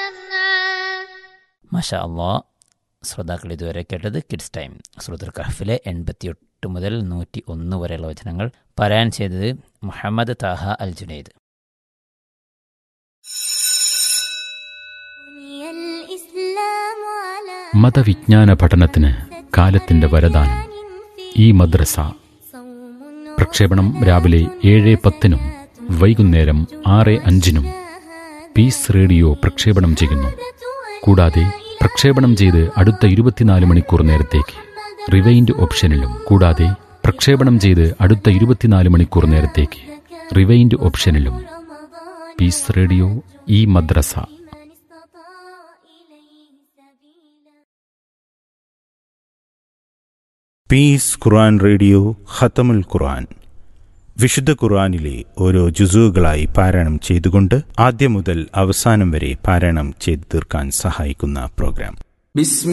മഷ അള്ളാ ശ്രോതാക്കൾ ഇതുവരെ കേട്ടത് കിഡ്സ് ടൈം സുഹൃത്തുൽ കഹഫിലെ എൺപത്തിയെട്ട് മുതൽ നൂറ്റി ഒന്ന് വരെയുള്ള വചനങ്ങൾ പാരായണം ചെയ്തത് മുഹമ്മദ് താഹ അൽ ജുനൈദ് മതവിജ്ഞാന പഠനത്തിന് കാലത്തിന്റെ വരദാനം ഈ മദ്രസ പ്രക്ഷേപണം രാവിലെ ഏഴ് പത്തിനും വൈകുന്നേരം ആറ് അഞ്ചിനും പീസ് റേഡിയോ പ്രക്ഷേപണം ചെയ്യുന്നു കൂടാതെ പ്രക്ഷേപണം ചെയ്ത് അടുത്ത ഇരുപത്തിനാല് മണിക്കൂർ നേരത്തേക്ക് റിവൈൻഡ് ഓപ്ഷനിലും കൂടാതെ പ്രക്ഷേപണം ചെയ്ത് അടുത്ത ഇരുപത്തിനാല് മണിക്കൂർ നേരത്തേക്ക് റിവൈൻഡ് ഓപ്ഷനിലും പീസ് റേഡിയോ ഈ മദ്രസ പീസ് ഖുർആൻ റേഡിയോ ഖത്തമുൽ ഖുർആൻ വിശുദ്ധ ഖുർആനിലെ ഓരോ ജുസുകളായി പാരായണം ചെയ്തുകൊണ്ട് ആദ്യം മുതൽ അവസാനം വരെ പാരായണം ചെയ്തു തീർക്കാൻ സഹായിക്കുന്ന പ്രോഗ്രാം بسم